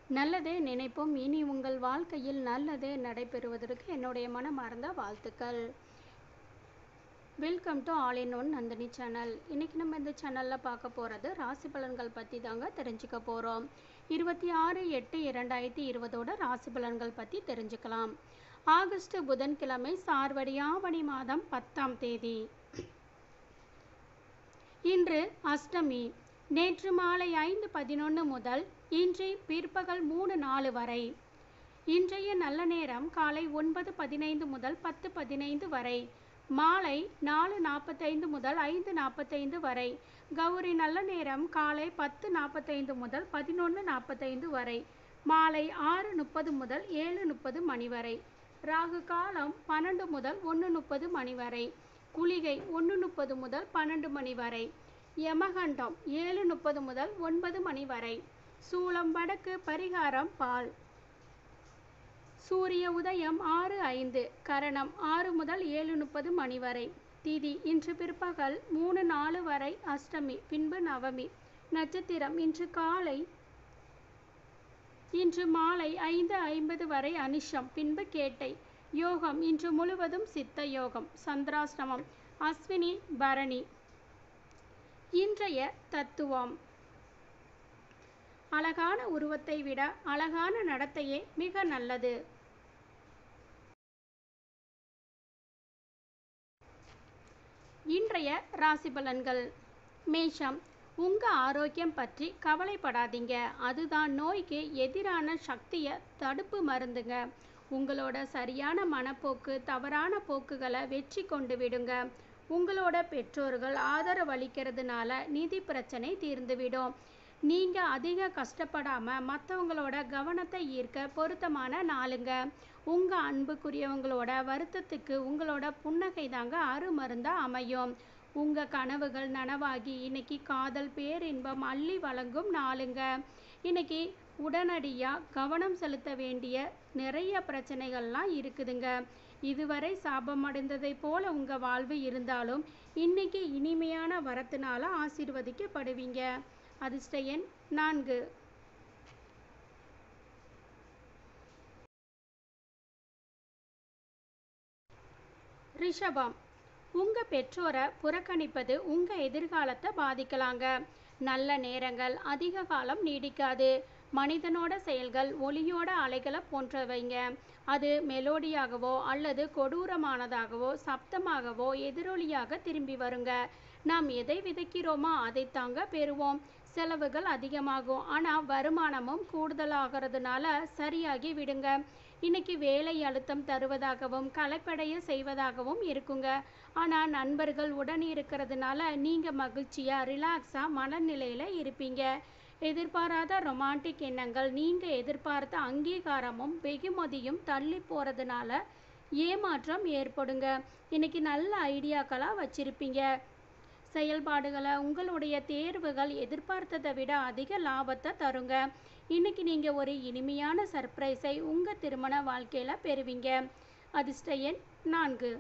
நல்லதே நினைப்போம் இனி உங்கள் வாழ்க்கையில் நல்லதே நடைபெறுவதற்கு என்னுடைய மனமார்ந்த வாழ்த்துக்கள் welcome to all in one Nandini channel இன்றைக்கி நம்ம இந்த சேனலில் பார்க்க போகிறது ராசி பலன்கள் பற்றி தாங்க தெரிஞ்சுக்க போகிறோம் இருபத்தி ஆறு எட்டு இரண்டாயிரத்தி இருபதோட ராசி பலன்கள் பற்றி தெரிஞ்சுக்கலாம் ஆகஸ்ட் புதன்கிழமை சார்வடி ஆவணி மாதம் பத்தாம் தேதி இன்று அஷ்டமி நேற்று மாலை ஐந்து பதினொன்று முதல் இன்று பிற்பகல் மூணு நாலு வரை இன்றைய நல்ல நேரம் காலை ஒன்பது பதினைந்து முதல் பத்து பதினைந்து வரை மாலை நாலு நாற்பத்தைந்து முதல் ஐந்து நாற்பத்தைந்து வரை கௌரி நல்ல நேரம் காலை பத்து நாற்பத்தைந்து முதல் பதினொன்று நாற்பத்தைந்து வரை மாலை ஆறு முப்பது முதல் ஏழு முப்பது மணி வரை ராகு காலம் பன்னெண்டு முதல் ஒன்று முப்பது மணி வரை குளிகை ஒன்று முப்பது முதல் பன்னெண்டு மணி வரை யமகண்டம் ஏழு முப்பது முதல் ஒன்பது மணி வரை சூளம் வடக்கு பரிகாரம் பால் சூரிய உதயம் ஆறு ஐந்து கரணம் ஆறு முதல் ஏழு முப்பது மணி வரை திதி இன்று பிற்பகல் மூணு நாலு வரை அஷ்டமி பின்பு நவமி நட்சத்திரம் இன்று காலை இன்று மாலை ஐந்து ஐம்பது வரை அனிஷம் பின்பு கேட்டை யோகம் இன்று முழுவதும் சித்த யோகம் சந்திராஷ்டமம் அஸ்வினி பரணி இன்றைய தத்துவம் அழகான உருவத்தை விட அழகான நடத்தையே மிக நல்லது இன்றைய ராசி பலன்கள் மேஷம் உங்க ஆரோக்கியம் பற்றி கவலைப்படாதீங்க அதுதான் நோய்க்கு எதிரான சக்தியை தடுப்பு மருந்துங்க உங்களோட சரியான மனப்போக்கு தவறான போக்குகளை வெற்றி கொண்டு விடுங்க உங்களோட பெற்றோர்கள் ஆதரவளிக்கிறதுனால நிதி பிரச்சனை தீர்ந்துவிடும் நீங்கள் அதிக கஷ்டப்படாமல் மற்றவங்களோட கவனத்தை ஈர்க்க பொருத்தமான நாளுங்க உங்கள் அன்புக்குரியவங்களோட வருத்தத்துக்கு உங்களோட புன்னகை தாங்க அருமருந்தாக அமையும் உங்கள் கனவுகள் நனவாகி இன்னைக்கு காதல் பேரின்பம் அள்ளி வழங்கும் நாளுங்க இன்னைக்கு உடனடியாக கவனம் செலுத்த வேண்டிய நிறைய பிரச்சனைகள்லாம் இருக்குதுங்க இதுவரை சாபம் அடைந்ததை போல உங்கள் வாழ்வு இருந்தாலும் இன்னைக்கு இனிமையான வரத்தினால ஆசீர்வதிக்கப்படுவீங்க அதிர்ஷ்ட எண் நான்கு ரிஷபம் உங்கள் பெற்றோரை புறக்கணிப்பது உங்கள் எதிர்காலத்தை பாதிக்கலாங்க நல்ல நேரங்கள் அதிக காலம் நீடிக்காது மனிதனோட செயல்கள் ஒளியோட அலைகளை போன்றவைங்க அது மெலோடியாகவோ அல்லது கொடூரமானதாகவோ சப்தமாகவோ எதிரொலியாக திரும்பி வருங்க நாம் எதை விதைக்கிறோமோ அதை தாங்க பெறுவோம் செலவுகள் அதிகமாகும் ஆனால் வருமானமும் கூடுதலாகிறதுனால சரியாகி விடுங்க இன்னைக்கு வேலை அழுத்தம் தருவதாகவும் கலைப்படைய செய்வதாகவும் இருக்குங்க ஆனால் நண்பர்கள் உடன் இருக்கிறதுனால நீங்கள் மகிழ்ச்சியாக ரிலாக்ஸாக மனநிலையில் இருப்பீங்க எதிர்பாராத ரொமான்டிக் எண்ணங்கள் நீங்கள் எதிர்பார்த்த அங்கீகாரமும் வெகுமதியும் தள்ளி போகிறதுனால ஏமாற்றம் ஏற்படுங்க இன்னைக்கு நல்ல ஐடியாக்களாக வச்சிருப்பீங்க செயல்பாடுகளை உங்களுடைய தேர்வுகள் எதிர்பார்த்ததை விட அதிக லாபத்தை தருங்க இன்னைக்கு நீங்கள் ஒரு இனிமையான சர்ப்ரைஸை உங்கள் திருமண வாழ்க்கையில் பெறுவீங்க அதிர்ஷ்ட எண் நான்கு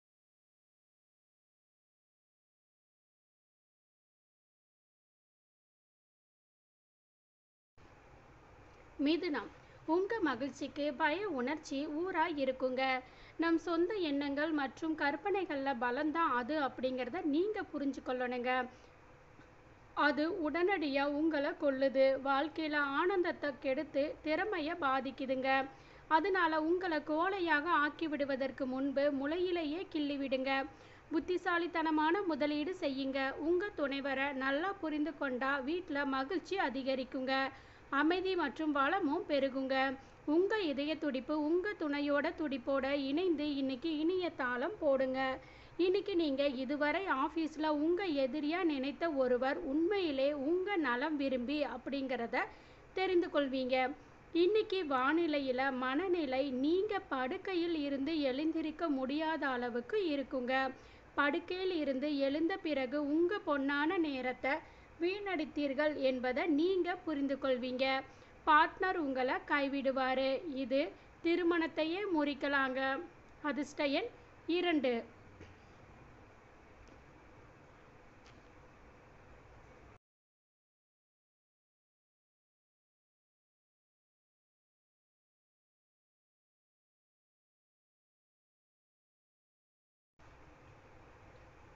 மிதுனம் உங்கள் மகிழ்ச்சிக்கு பய உணர்ச்சி ஊராக இருக்குங்க நம் சொந்த எண்ணங்கள் மற்றும் கற்பனைகளில் பலம்தான் அது அப்படிங்கிறத நீங்கள் புரிஞ்சுக்கொள்ளணுங்க அது உடனடியாக உங்களை கொல்லுது வாழ்க்கையில் ஆனந்தத்தை கெடுத்து திறமையை பாதிக்குதுங்க அதனால உங்களை கோலையாக ஆக்கி விடுவதற்கு முன்பு முளையிலேயே கிள்ளி விடுங்க புத்திசாலித்தனமான முதலீடு செய்யுங்க உங்கள் துணைவரை நல்லா புரிந்து கொண்டா வீட்டில் மகிழ்ச்சி அதிகரிக்குங்க அமைதி மற்றும் வளமும் பெருகுங்க உங்கள் இதய துடிப்பு உங்கள் துணையோட துடிப்போட இணைந்து இன்னைக்கு இனிய தாளம் போடுங்க இன்னைக்கு நீங்கள் இதுவரை ஆஃபீஸில் உங்கள் எதிரியாக நினைத்த ஒருவர் உண்மையிலே உங்கள் நலம் விரும்பி அப்படிங்கிறத தெரிந்து கொள்வீங்க இன்னைக்கு வானிலையில் மனநிலை நீங்கள் படுக்கையில் இருந்து எழுந்திருக்க முடியாத அளவுக்கு இருக்குங்க படுக்கையில் இருந்து எழுந்த பிறகு உங்கள் பொன்னான நேரத்தை வீணடித்தீர்கள் என்பதை நீங்கள் புரிந்து கொள்வீங்க பார்ட்னர் உங்களை கைவிடுவார் இது திருமணத்தையே முறிக்கலாங்க அதிர்ஷ்ட எண் இரண்டு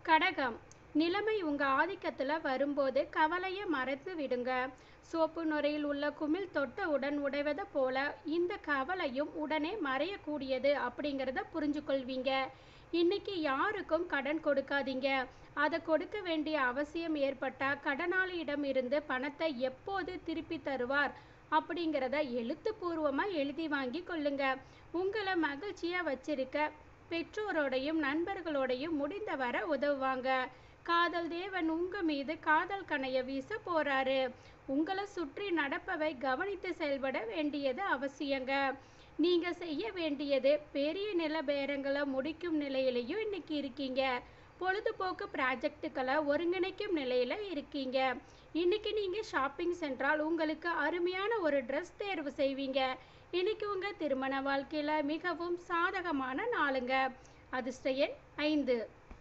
கடகம் நிலைமை உங்க ஆதிக்கத்துல வரும்போது கவலையை மறைத்து விடுங்க சோப்பு நுரையில் உள்ள குமிழ் தொட்டவுடன் உடைவதை போல இந்த கவலையும் உடனே மறையக்கூடியது அப்படிங்கிறத புரிஞ்சு கொள்வீங்க இன்னைக்கு யாருக்கும் கடன் கொடுக்காதீங்க அதை கொடுக்க வேண்டிய அவசியம் ஏற்பட்டா கடனாளியிடம் இருந்து பணத்தை எப்போது திருப்பி தருவார் அப்படிங்கிறத எழுத்துப்பூர்வமா எழுதி வாங்கி கொள்ளுங்க உங்களை மகிழ்ச்சியா வச்சிருக்க பெற்றோரோடையும் நண்பர்களோடையும் முடிந்தவரை உதவுவாங்க காதல் தேவன் உங்க மீது காதல் கணைய வீச போறாரு உங்களை சுற்றி நடப்பவை கவனித்து செயல்பட வேண்டியது அவசியங்க நீங்க செய்ய வேண்டியது பெரிய நில பேரங்களை முடிக்கும் நிலையிலையும் இன்னைக்கு இருக்கீங்க பொழுதுபோக்கு ப்ராஜெக்டுகளை ஒருங்கிணைக்கும் நிலையில இருக்கீங்க இன்னைக்கு நீங்க ஷாப்பிங் சென்றால் உங்களுக்கு அருமையான ஒரு ட்ரெஸ் தேர்வு செய்வீங்க இன்னைக்கு உங்க திருமண வாழ்க்கையில மிகவும் சாதகமான நாளுங்க அதிர்ஷ்ட எண் ஐந்து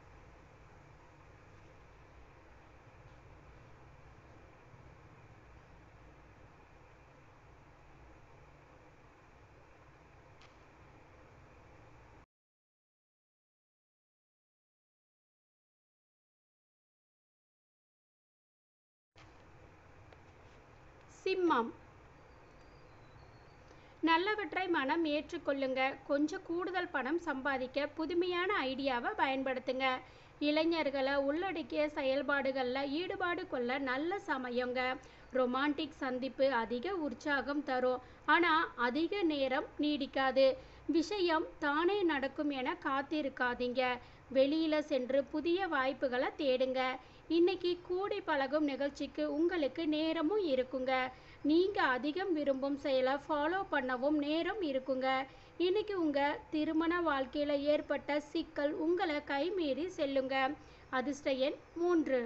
சிம்மம் நல்லவற்றை மனம் ஏற்றுக்கொள்ளுங்க கொஞ்சம் கூடுதல் பணம் சம்பாதிக்க புதுமையான ஐடியாவை பயன்படுத்துங்க இளைஞர்களை உள்ளடக்கிய செயல்பாடுகளில் ஈடுபாடு கொள்ள நல்ல சமயங்க ரொமான்டிக் சந்திப்பு அதிக உற்சாகம் தரும் ஆனால் அதிக நேரம் நீடிக்காது விஷயம் தானே நடக்கும் என காத்திருக்காதீங்க வெளியில சென்று புதிய வாய்ப்புகளை தேடுங்க இன்னைக்கு கூடி பழகும் நிகழ்ச்சிக்கு உங்களுக்கு நேரமும் இருக்குங்க நீங்க அதிகம் விரும்பும் செயலை ஃபாலோ பண்ணவும் நேரம் இருக்குங்க இன்னைக்கு உங்க திருமண வாழ்க்கையில ஏற்பட்ட சிக்கல் உங்களை கைமீறி செல்லுங்க அதிர்ஷ்ட எண் மூன்று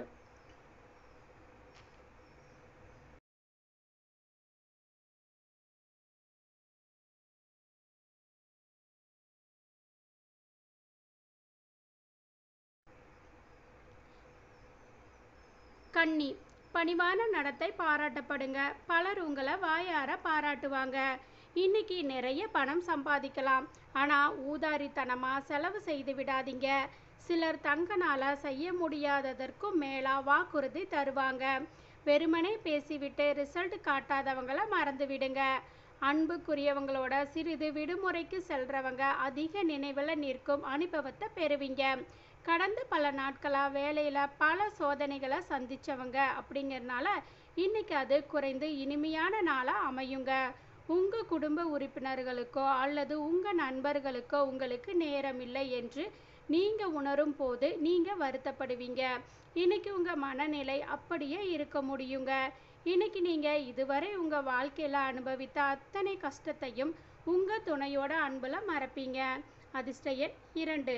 கன்னி பணிவான நடத்தை பாராட்டப்படுங்க பலர் உங்களை வாயார பாராட்டுவாங்க இன்னைக்கு நிறைய பணம் சம்பாதிக்கலாம் ஆனால் ஊதாரித்தனமாக செலவு செய்து விடாதீங்க சிலர் தங்கனால செய்ய முடியாததற்கும் மேலா வாக்குறுதி தருவாங்க வெறுமனே பேசிவிட்டு ரிசல்ட் காட்டாதவங்கள மறந்து விடுங்க அன்புக்குரியவங்களோட சிறிது விடுமுறைக்கு செல்றவங்க அதிக நினைவில் நிற்கும் அனுபவத்தை பெறுவீங்க கடந்த பல நாட்களாக வேலையில் பல சோதனைகளை சந்திச்சவங்க அப்படிங்கிறனால இன்னைக்கு அது குறைந்து இனிமையான நாளாக அமையுங்க உங்கள் குடும்ப உறுப்பினர்களுக்கோ அல்லது உங்கள் நண்பர்களுக்கோ உங்களுக்கு நேரம் இல்லை என்று நீங்கள் உணரும் போது நீங்கள் வருத்தப்படுவீங்க இன்னைக்கு உங்கள் மனநிலை அப்படியே இருக்க முடியுங்க இன்னைக்கு நீங்கள் இதுவரை உங்கள் வாழ்க்கையில் அனுபவித்த அத்தனை கஷ்டத்தையும் உங்கள் துணையோட அன்பில் மறப்பீங்க அதிர்ஷ்ட எண் இரண்டு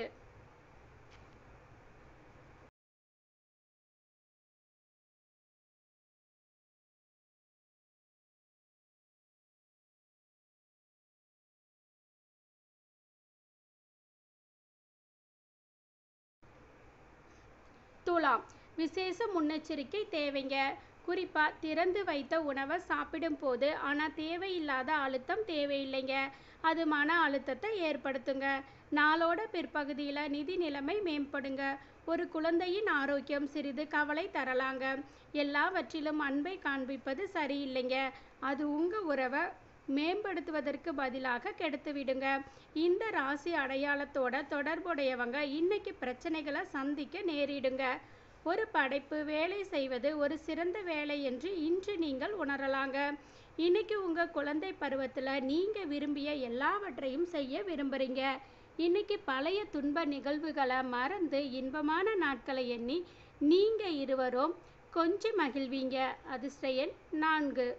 துலாம் விசேஷ முன்னெச்சரிக்கை தேவைங்க குறிப்பாக திறந்து வைத்த உணவை சாப்பிடும் போது ஆனால் தேவையில்லாத அழுத்தம் தேவையில்லைங்க அது மன அழுத்தத்தை ஏற்படுத்துங்க நாளோட பிற்பகுதியில் நிதி நிலைமை மேம்படுங்க ஒரு குழந்தையின் ஆரோக்கியம் சிறிது கவலை தரலாங்க எல்லாவற்றிலும் அன்பை காண்பிப்பது சரியில்லைங்க அது உங்கள் உறவை மேம்படுத்துவதற்கு பதிலாக கெடுத்து விடுங்க இந்த ராசி அடையாளத்தோட தொடர்புடையவங்க இன்னைக்கு பிரச்சனைகளை சந்திக்க நேரிடுங்க ஒரு படைப்பு வேலை செய்வது ஒரு சிறந்த வேலை என்று இன்று நீங்கள் உணரலாங்க இன்னைக்கு உங்க குழந்தை பருவத்துல நீங்க விரும்பிய எல்லாவற்றையும் செய்ய விரும்புறீங்க இன்னைக்கு பழைய துன்ப நிகழ்வுகளை மறந்து இன்பமான நாட்களை எண்ணி நீங்க இருவரும் கொஞ்சம் மகிழ்வீங்க அதிர்ஷ்ட எண் நான்கு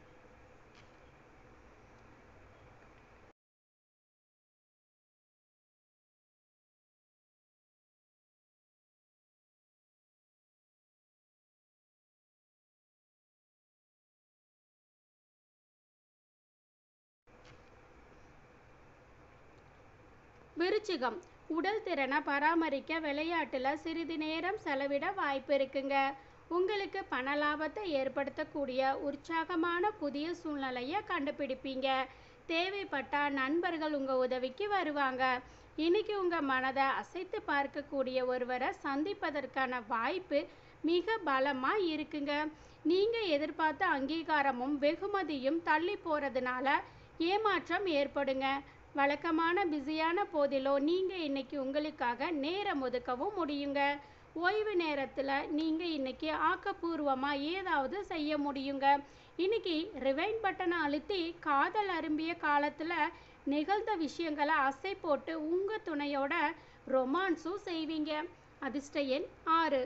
விருச்சிகம் உடல் திறனை பராமரிக்க விளையாட்டுல சிறிது நேரம் செலவிட வாய்ப்பு இருக்குங்க உங்களுக்கு பண லாபத்தை ஏற்படுத்தக்கூடிய உற்சாகமான புதிய சூழ்நிலையை கண்டுபிடிப்பீங்க தேவைப்பட்டா நண்பர்கள் உங்க உதவிக்கு வருவாங்க இன்னைக்கு உங்க மனதை அசைத்து பார்க்கக்கூடிய ஒருவரை சந்திப்பதற்கான வாய்ப்பு மிக பலமா இருக்குங்க நீங்க எதிர்பார்த்த அங்கீகாரமும் வெகுமதியும் தள்ளி போறதுனால ஏமாற்றம் ஏற்படுங்க வழக்கமான பிஸியான போதிலும் நீங்க இன்னைக்கு உங்களுக்காக நேரம் ஒதுக்கவும் முடியுங்க ஓய்வு நேரத்துல நீங்க இன்னைக்கு ஆக்கப்பூர்வமா ஏதாவது செய்ய முடியுங்க இன்னைக்கு ரிவைண்ட் பட்டனை அழுத்தி காதல் அரும்பிய காலத்துல நிகழ்ந்த விஷயங்களை அசை போட்டு உங்க துணையோட ரொமான்ஸும் செய்வீங்க அதிர்ஷ்ட எண் ஆறு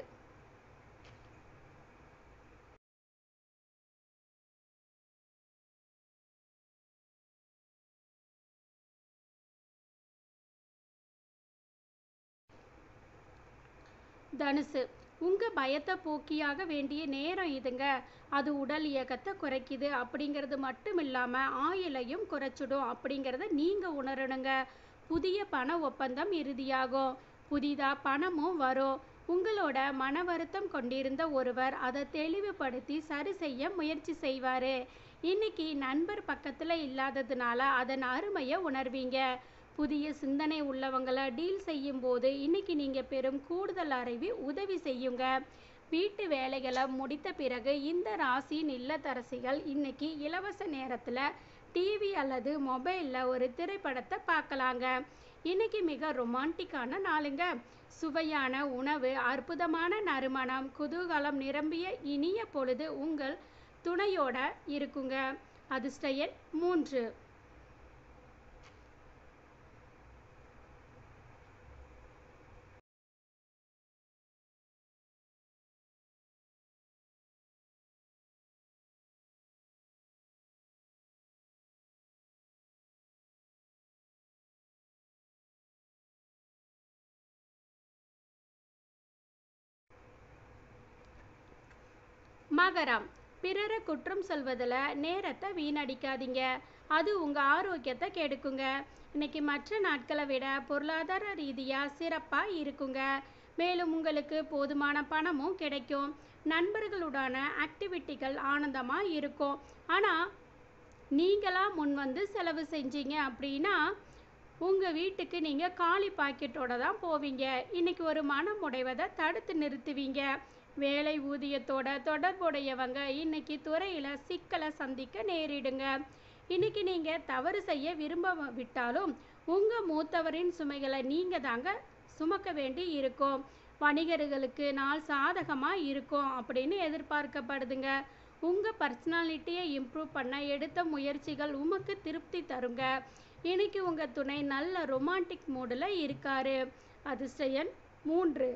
தனுசு உங்க பயத்தை போக்கியாக வேண்டிய நேரம் இதுங்க அது உடல் இயக்கத்தை குறைக்குது அப்படிங்கிறது மட்டும் இல்லாம ஆயுளையும் குறைச்சிடும் அப்படிங்கிறத நீங்க உணரணுங்க புதிய பண ஒப்பந்தம் இறுதியாகும் புதிதா பணமும் வரும் உங்களோட மன வருத்தம் கொண்டிருந்த ஒருவர் அதை தெளிவுபடுத்தி சரி செய்ய முயற்சி செய்வாரு இன்னைக்கு நண்பர் பக்கத்துல இல்லாததுனால அதன் அருமையை உணர்வீங்க புதிய சிந்தனை உள்ளவங்களை டீல் செய்யும் போது இன்னைக்கு நீங்க பெறும் கூடுதல் அறிவு உதவி செய்யுங்க வீட்டு வேலைகளை முடித்த பிறகு இந்த ராசியின் இல்லத்தரசிகள் இன்னைக்கு இலவச நேரத்துல டிவி அல்லது மொபைல்ல ஒரு திரைப்படத்தை பார்க்கலாங்க இன்னைக்கு மிக ரொமான்டிக்கான நாளுங்க சுவையான உணவு அற்புதமான நறுமணம் குதூகலம் நிரம்பிய இனிய பொழுது உங்கள் துணையோட இருக்குங்க அதிர்ஷ்ட எண் மூன்று மகரம் பிறரை குற்றம் சொல்வதில் நேரத்தை வீணடிக்காதீங்க அது உங்கள் ஆரோக்கியத்தை கெடுக்குங்க இன்னைக்கு மற்ற நாட்களை விட பொருளாதார ரீதியாக சிறப்பாக இருக்குங்க மேலும் உங்களுக்கு போதுமான பணமும் கிடைக்கும் நண்பர்களுடான ஆக்டிவிட்டிகள் ஆனந்தமாக இருக்கும் ஆனால் நீங்களா முன் வந்து செலவு செஞ்சீங்க அப்படின்னா உங்கள் வீட்டுக்கு நீங்கள் காலி பாக்கெட்டோட தான் போவீங்க இன்னைக்கு ஒரு மனம் உடைவதை தடுத்து நிறுத்துவீங்க வேலை ஊதியத்தோட தொடர்புடையவங்க இன்னைக்கு துறையில் சிக்கலை சந்திக்க நேரிடுங்க இன்னைக்கு நீங்கள் தவறு செய்ய விரும்ப விட்டாலும் உங்கள் மூத்தவரின் சுமைகளை நீங்கள் தாங்க சுமக்க வேண்டி இருக்கும் வணிகர்களுக்கு நாள் சாதகமாக இருக்கும் அப்படின்னு எதிர்பார்க்கப்படுதுங்க உங்கள் பர்சனாலிட்டியை இம்ப்ரூவ் பண்ண எடுத்த முயற்சிகள் உமக்கு திருப்தி தருங்க இன்னைக்கு உங்கள் துணை நல்ல ரொமான்டிக் மூடில் இருக்காரு அதிர்ஷ்ட எண் மூன்று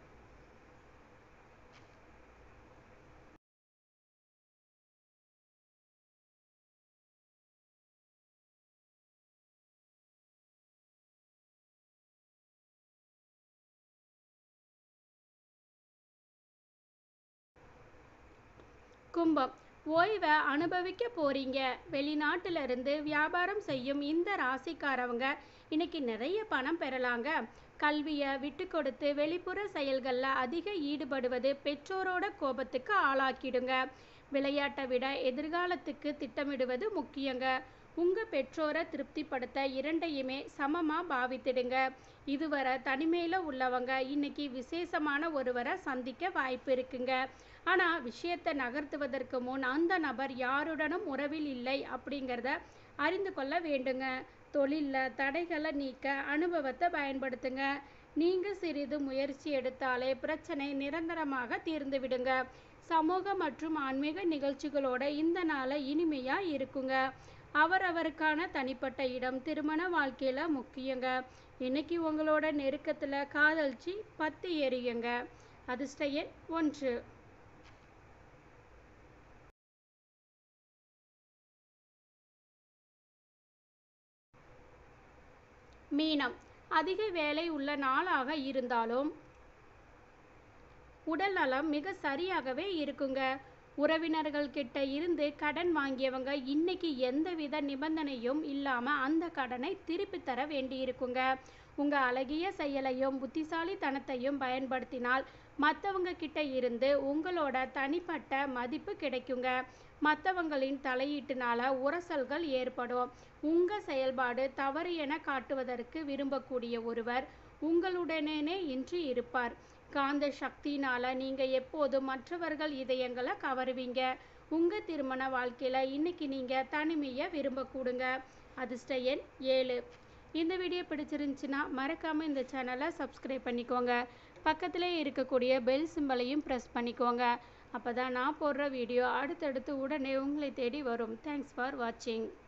கும்பம் ஓய்வை அனுபவிக்க போறீங்க வெளிநாட்டுல இருந்து வியாபாரம் செய்யும் இந்த ராசிக்காரவங்க இன்னைக்கு நிறைய பணம் பெறலாங்க கல்வியை விட்டு கொடுத்து வெளிப்புற செயல்களில் அதிக ஈடுபடுவது பெற்றோரோட கோபத்துக்கு ஆளாக்கிடுங்க விளையாட்டை விட எதிர்காலத்துக்கு திட்டமிடுவது முக்கியங்க உங்க பெற்றோரை திருப்திப்படுத்த இரண்டையுமே சமமா பாவித்திடுங்க இதுவரை தனிமையில உள்ளவங்க இன்னைக்கு விசேஷமான ஒருவரை சந்திக்க வாய்ப்பு இருக்குங்க ஆனா விஷயத்தை நகர்த்துவதற்கு முன் அந்த நபர் யாருடனும் உறவில் இல்லை அப்படிங்கிறத அறிந்து கொள்ள வேண்டுங்க தொழில்ல தடைகளை நீக்க அனுபவத்தை பயன்படுத்துங்க நீங்க சிறிது முயற்சி எடுத்தாலே பிரச்சனை நிரந்தரமாக தீர்ந்து விடுங்க சமூக மற்றும் ஆன்மீக நிகழ்ச்சிகளோட இந்த நாளை இனிமையா இருக்குங்க அவரவருக்கான தனிப்பட்ட இடம் திருமண வாழ்க்கையில முக்கியங்க இன்னைக்கு உங்களோட நெருக்கத்துல காதல்ச்சி பத்து எரியுங்க அதிர்ஷ்ட எண் ஒன்று மீனம் அதிக வேலை உள்ள நாளாக இருந்தாலும் உடல் நலம் மிக சரியாகவே இருக்குங்க உறவினர்கள் கிட்ட இருந்து கடன் வாங்கியவங்க இன்னைக்கு எந்தவித நிபந்தனையும் இல்லாம அந்த கடனை திருப்பி தர வேண்டியிருக்குங்க உங்கள் அழகிய செயலையும் புத்திசாலித்தனத்தையும் பயன்படுத்தினால் மற்றவங்க கிட்ட இருந்து உங்களோட தனிப்பட்ட மதிப்பு கிடைக்குங்க மற்றவங்களின் தலையீட்டுனால உரசல்கள் ஏற்படும் உங்கள் செயல்பாடு தவறு என காட்டுவதற்கு விரும்பக்கூடிய ஒருவர் உங்களுடனே இன்று இருப்பார் காந்த சக்தியினால நீங்க எப்போதும் மற்றவர்கள் இதயங்களை கவருவீங்க உங்க திருமண வாழ்க்கையில இன்னைக்கு நீங்க தனிமையை விரும்ப கூடுங்க அதிர்ஷ்ட எண் ஏழு இந்த வீடியோ பிடிச்சிருந்துச்சுன்னா மறக்காம இந்த சேனலை சப்ஸ்கிரைப் பண்ணிக்கோங்க பக்கத்திலே இருக்கக்கூடிய பெல் சிம்பலையும் ப்ரெஸ் பண்ணிக்கோங்க அப்பதான் நான் போடுற வீடியோ அடுத்தடுத்து உடனே உங்களை தேடி வரும் தேங்க்ஸ் ஃபார் வாட்சிங்